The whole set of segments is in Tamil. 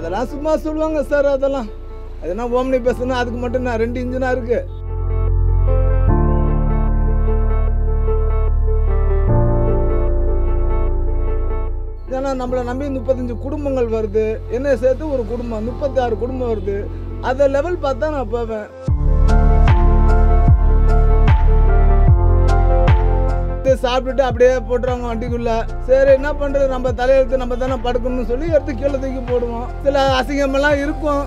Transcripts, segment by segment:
அதெல்லாம் சும்மா சொல்லுவாங்க சார் அதெல்லாம் அதெல்லாம் ஓம்னி பஸ்ஸுன்னா அதுக்கு மட்டும் நான் ரெண்டு இன்ஜினா இருக்கு ஏன்னா நம்மளை நம்பி முப்பத்தஞ்சு குடும்பங்கள் வருது என்ன சேர்த்து ஒரு குடும்பம் முப்பத்தி ஆறு குடும்பம் வருது அதை லெவல் பார்த்தா நான் போவேன் இது சாப்பிட்டுட்டு அப்படியே போட்டுருவாங்க வண்டிக்குள்ள சரி என்ன பண்றது நம்ம தலையெழுத்து நம்ம தானே படுக்கணும்னு சொல்லி எடுத்து கீழே தூக்கி போடுவோம் சில அசிங்கமெல்லாம் இருக்கும்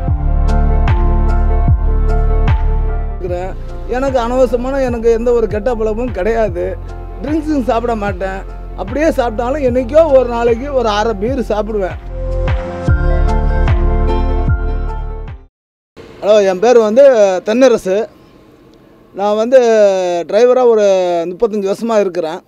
இருக்கிறேன். எனக்கு அனவசமான எனக்கு எந்த ஒரு கெட்ட பழக்கமும் கிடையாது ட்ரிங்க்ஸும் சாப்பிட மாட்டேன் அப்படியே சாப்பிட்டாலும் என்னைக்கோ ஒரு நாளைக்கு ஒரு அரை பீர் சாப்பிடுவேன் ஹலோ என் பேர் வந்து தென்னரசு நான் வந்து டிரைவராக ஒரு முப்பத்தஞ்சு வருஷமாக இருக்கிறேன்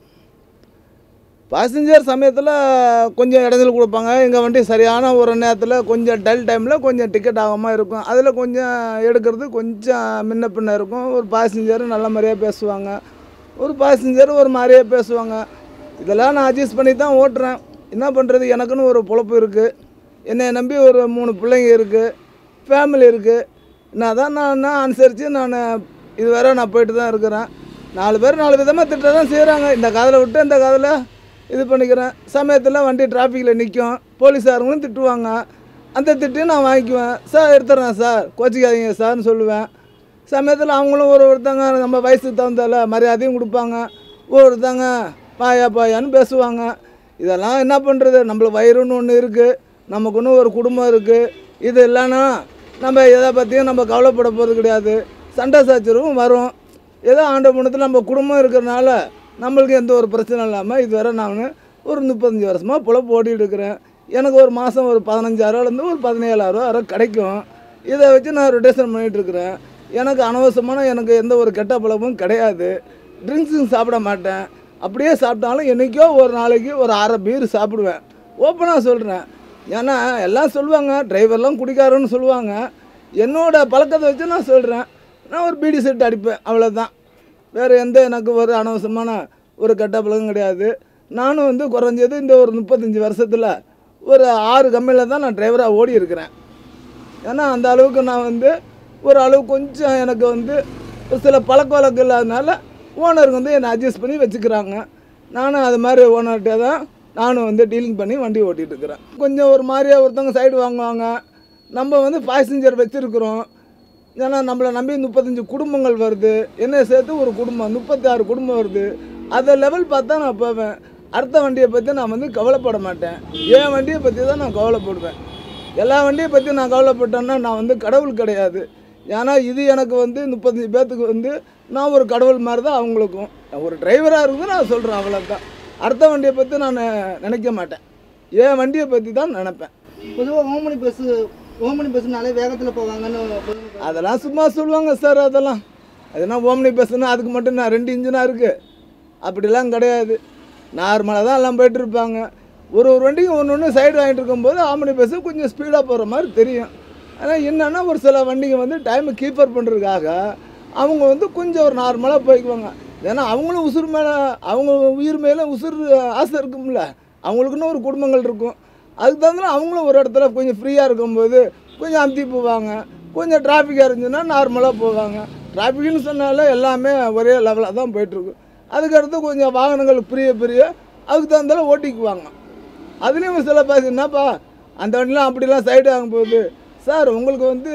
பாசஞ்சர் சமயத்தில் கொஞ்சம் இடைஞ்சல் கொடுப்பாங்க எங்கள் வண்டி சரியான ஒரு நேரத்தில் கொஞ்சம் டல் டைமில் கொஞ்சம் டிக்கெட் ஆகாமல் இருக்கும் அதில் கொஞ்சம் எடுக்கிறது கொஞ்சம் முன்ன பின்ன இருக்கும் ஒரு பாசஞ்சர் நல்ல மாதிரியாக பேசுவாங்க ஒரு பாசஞ்சர் ஒரு மாதிரியே பேசுவாங்க இதெல்லாம் நான் அட்ஜஸ்ட் பண்ணி தான் ஓட்டுறேன் என்ன பண்ணுறது எனக்குன்னு ஒரு பொழப்பு இருக்குது என்னை நம்பி ஒரு மூணு பிள்ளைங்க இருக்குது ஃபேமிலி இருக்குது நான் தான் நான் நான் அனுசரித்து நான் இதுவரை நான் போயிட்டு தான் இருக்கிறேன் நாலு பேர் நாலு விதமாக திட்ட தான் செய்கிறாங்க இந்த காதில் விட்டு இந்த காதில் இது பண்ணிக்கிறேன் சமயத்தில் வண்டி டிராஃபிக்கில் நிற்கும் போலீஸாரங்களும் திட்டுவாங்க அந்த திட்டையும் நான் வாங்கிக்குவேன் சார் எடுத்துறேன் சார் கோச்சிக்காதீங்க சார்னு சொல்லுவேன் சமயத்தில் அவங்களும் ஒரு ஒருத்தங்க நம்ம வயசுக்கு தகுந்தால மரியாதையும் கொடுப்பாங்க ஒருத்தங்க பாயா பாயான்னு பேசுவாங்க இதெல்லாம் என்ன பண்ணுறது நம்மளுக்கு வயிறுன்னு ஒன்று இருக்குது நமக்குன்னு ஒரு குடும்பம் இருக்குது இது இல்லைன்னா நம்ம எதை பற்றியும் நம்ம கவலைப்பட போகிறது கிடையாது சண்டை சச்சரவும் வரும் ஏதோ ஆண்ட முன்னத்தில் நம்ம குடும்பம் இருக்கிறனால நம்மளுக்கு எந்த ஒரு பிரச்சனை இல்லாமல் இதுவரை நான் ஒரு முப்பத்தஞ்சு வருஷமாக பொழப்பு ஓட்டிகிட்டு இருக்கிறேன் எனக்கு ஒரு மாதம் ஒரு பதினஞ்சாயிரூவாலேருந்து ஒரு பதினேழாயிரம் வரை கிடைக்கும் இதை வச்சு நான் ரொட்டேஷன் பண்ணிகிட்டு இருக்கிறேன் எனக்கு அனவசமான எனக்கு எந்த ஒரு கெட்ட பழக்கமும் கிடையாது ட்ரிங்க்ஸும் சாப்பிட மாட்டேன் அப்படியே சாப்பிட்டாலும் என்றைக்கோ ஒரு நாளைக்கு ஒரு அரை பீர் சாப்பிடுவேன் ஓப்பனாக சொல்கிறேன் ஏன்னா எல்லாம் சொல்லுவாங்க டிரைவர்லாம் குடிக்காரன்னு சொல்லுவாங்க என்னோட பழக்கத்தை வச்சு நான் சொல்கிறேன் நான் ஒரு பீடி செட் அடிப்பேன் அவ்வளோதான் வேறு எந்த எனக்கு ஒரு அனவசமான ஒரு கெட்ட பழக்கம் கிடையாது நானும் வந்து குறைஞ்சது இந்த ஒரு முப்பத்தஞ்சு வருஷத்தில் ஒரு ஆறு கம்பெனியில் தான் நான் டிரைவராக ஓடி இருக்கிறேன் ஏன்னா அந்த அளவுக்கு நான் வந்து ஒரு அளவு கொஞ்சம் எனக்கு வந்து ஒரு சில பழக்க வழக்கம் இல்லாதனால ஓனருக்கு வந்து என்னை அட்ஜஸ்ட் பண்ணி வச்சுக்கிறாங்க நானும் அது மாதிரி ஓனர்கிட்ட தான் நானும் வந்து டீலிங் பண்ணி வண்டி ஓட்டிகிட்டு இருக்கிறேன் கொஞ்சம் ஒரு மாதிரியாக ஒருத்தவங்க சைடு வாங்குவாங்க நம்ம வந்து பாசஞ்சர் வச்சுருக்குறோம் ஏன்னா நம்மளை நம்பி முப்பத்தஞ்சு குடும்பங்கள் வருது என்ன சேர்த்து ஒரு குடும்பம் முப்பத்தி ஆறு குடும்பம் வருது அதை லெவல் பார்த்தா நான் போவேன் அடுத்த வண்டியை பற்றி நான் வந்து கவலைப்பட மாட்டேன் என் வண்டியை பற்றி தான் நான் கவலைப்படுவேன் எல்லா வண்டியை பற்றி நான் கவலைப்பட்டேன்னா நான் வந்து கடவுள் கிடையாது ஏன்னா இது எனக்கு வந்து முப்பத்தஞ்சு பேர்த்துக்கு வந்து நான் ஒரு கடவுள் மாதிரி தான் அவங்களுக்கும் நான் ஒரு டிரைவராக இருந்து நான் சொல்கிறேன் அவ்வளோதான் அடுத்த வண்டியை பற்றி நான் நினைக்க மாட்டேன் என் வண்டியை பற்றி தான் நினைப்பேன் பொதுவாக ஓமனி பஸ்ஸு ஓமனி பஸ்ஸுனாலே வேகத்தில் போவாங்கன்னு பொதுவாக அதெல்லாம் சும்மா சொல்லுவாங்க சார் அதெல்லாம் அதெல்லாம் ஓம்னி பஸ்ஸுன்னா அதுக்கு மட்டும் நான் ரெண்டு இன்ஜினா இருக்குது அப்படிலாம் கிடையாது நார்மலாக தான் எல்லாம் போயிட்டு இருப்பாங்க ஒரு ஒரு வண்டிக்கும் ஒன்று ஒன்று சைடு வாங்கிட்டு இருக்கும்போது ஆம்னி பஸ்ஸு கொஞ்சம் ஸ்பீடாக போகிற மாதிரி தெரியும் ஆனால் என்னென்னா ஒரு சில வண்டிங்க வந்து டைமை கீப்பர் பண்ணுறதுக்காக அவங்க வந்து கொஞ்சம் ஒரு நார்மலாக போய்க்குவாங்க ஏன்னா அவங்களும் உசுர் மேலே அவங்க உயிர் மேலே உசுர் ஆசை இருக்கும்ல அவங்களுக்குன்னு ஒரு குடும்பங்கள் இருக்கும் அதுக்கு தகுந்த அவங்களும் ஒரு இடத்துல கொஞ்சம் ஃப்ரீயாக இருக்கும்போது கொஞ்சம் அமுத்தி போவாங்க கொஞ்சம் டிராஃபிக்காக இருந்துச்சுன்னா நார்மலாக போவாங்க டிராஃபிக்னு சொன்னாலே எல்லாமே ஒரே லெவலாக தான் போயிட்டுருக்கு அதுக்கடுத்து கொஞ்சம் வாகனங்கள் பிரிய பிரிய அதுக்கு தகுந்தால ஓட்டிக்குவாங்க அதுலேயும் சில பேர் என்னப்பா அந்த வண்டிலாம் அப்படிலாம் சைடு ஆகும் போகுது சார் உங்களுக்கு வந்து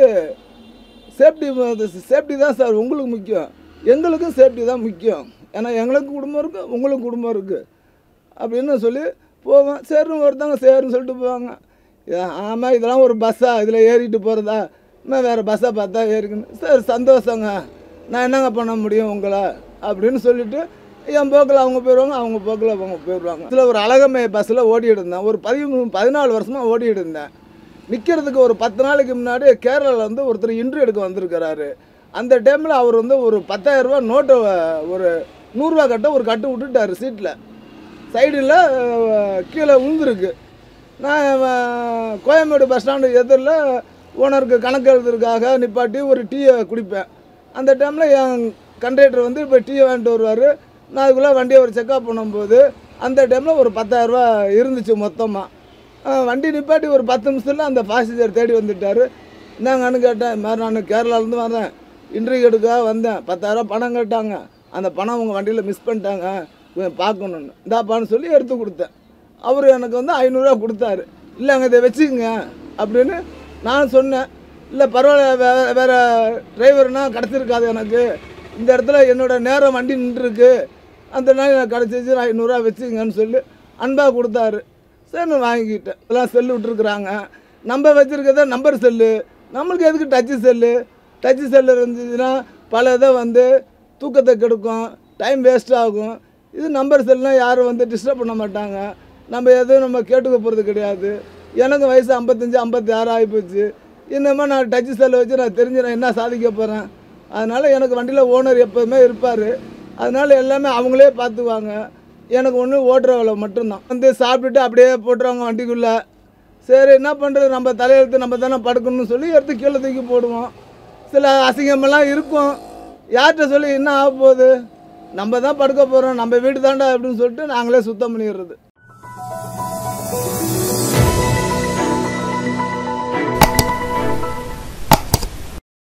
சேஃப்டி சேஃப்டி தான் சார் உங்களுக்கு முக்கியம் எங்களுக்கும் சேஃப்டி தான் முக்கியம் ஏன்னா எங்களுக்கும் குடும்பம் இருக்குது உங்களுக்கும் குடும்பம் இருக்குது அப்படின்னு சொல்லி போவேன் சரின்னு ஒருத்தவங்க சரின்னு சொல்லிட்டு போவாங்க ஆமாம் இதெல்லாம் ஒரு பஸ்ஸா இதில் ஏறிட்டு போகிறதா இன்னும் வேறு பஸ்ஸை பார்த்தா ஏறிக்கணும் சரி சந்தோஷங்க நான் என்னங்க பண்ண முடியும் உங்களை அப்படின்னு சொல்லிட்டு என் போக்கில் அவங்க போயிடுவாங்க அவங்க போக்கில் அவங்க போயிடுவாங்க இதில் ஒரு அழகமே பஸ்ஸில் ஓடிட்டு இருந்தேன் ஒரு பதிமூணு பதினாலு வருஷமாக ஓடிட்டு இருந்தேன் நிற்கிறதுக்கு ஒரு பத்து நாளைக்கு முன்னாடி கேரளாவில் வந்து ஒருத்தர் இன்ட்ரி எடுக்க வந்திருக்கிறாரு அந்த டைமில் அவர் வந்து ஒரு பத்தாயிரரூபா நோட்டை ஒரு நூறுரூவா கட்ட ஒரு கட்டு விட்டுட்டாரு சீட்டில் சைடில் கீழே விழுந்துருக்கு நான் அஹ், கோயம்பேடு பஸ் ஸ்டாண்டு எதிரில் ஓனருக்கு கணக்கு எழுதுறதுக்காக நிப்பாட்டி ஒரு டீயை குடிப்பேன் அந்த டைமில் என் கண்டக்டர் வந்து இப்போ டீயை வாங்கிட்டு வருவார் நான் அதுக்குள்ளே வண்டியை ஒரு செக்அப் பண்ணும்போது அந்த டைமில் ஒரு பத்தாயிரரூபா இருந்துச்சு மொத்தமாக அஹ் வண்டி நிப்பாட்டி ஒரு பத்து நிமிஷத்தில் அந்த பாசஞ்சர் தேடி வந்துட்டார் என்னங்கன்னு கேட்டேன் இது மாதிரி நான் கேரளாலேருந்து வரேன் இன்டர்வியூ எடுக்க வந்தேன் பத்தாயிரம் பணம் கேட்டாங்க அந்த பணம் உங்கள் வண்டியில் மிஸ் பண்ணிட்டாங்க கொஞ்சம் பார்க்கணுன்னு இந்தாப்பான்னு சொல்லி எடுத்து கொடுத்தேன் அவர் எனக்கு வந்து ஐநூறுரூவா கொடுத்தாரு இல்லைங்க இதை வச்சுக்கங்க அப்படின்னு நான் சொன்னேன் இல்லை பரவாயில்ல வே வேறு டிரைவர்னா கிடச்சிருக்காது எனக்கு இந்த இடத்துல என்னோட நேரம் வண்டி நின்றுருக்கு அந்த நாள் எனக்கு கிடச்சிச்சு நான் ஐநூறுரூவா வச்சுக்கங்கன்னு சொல்லி அன்பாக கொடுத்தாரு சரி நான் வாங்கிக்கிட்டேன் எல்லாம் செல்லு விட்ருக்குறாங்க நம்ம வச்சுருக்கத நம்பர் செல்லு நம்மளுக்கு எதுக்கு டச்சு செல்லு டச்சு செல்லு இருந்துச்சுன்னா பல இதை வந்து தூக்கத்தை கெடுக்கும் டைம் வேஸ்ட் ஆகும் இது நம்பர் செல்லுனா யாரும் வந்து டிஸ்டர்ப் பண்ண மாட்டாங்க நம்ம எதுவும் நம்ம கேட்டுக்க போகிறது கிடையாது எனக்கு வயசு ஐம்பத்தஞ்சு ஐம்பத்தி ஆறு ஆகிப்போச்சு இன்னமும் நான் டச்சு செல்லை வச்சு நான் தெரிஞ்சு நான் என்ன சாதிக்க போகிறேன் அதனால் எனக்கு வண்டியில் ஓனர் எப்போதுமே இருப்பார் அதனால் எல்லாமே அவங்களே பார்த்துக்குவாங்க எனக்கு ஒன்று ஓட்டுற வேலை மட்டும்தான் வந்து சாப்பிட்டுட்டு அப்படியே போட்டுருவாங்க வண்டிக்குள்ளே சரி என்ன பண்ணுறது நம்ம தலையெழுத்து நம்ம தானே படுக்கணும்னு சொல்லி எடுத்து கீழே தூக்கி போடுவோம் சில அசிங்கமெல்லாம் இருக்கும் யார்கிட்ட சொல்லி என்ன ஆக போகுது நம்ம தான் படுக்க போகிறோம் நம்ம வீடு தாண்டா அப்படின்னு சொல்லிட்டு நாங்களே சுத்தம் பண்ணிடுறது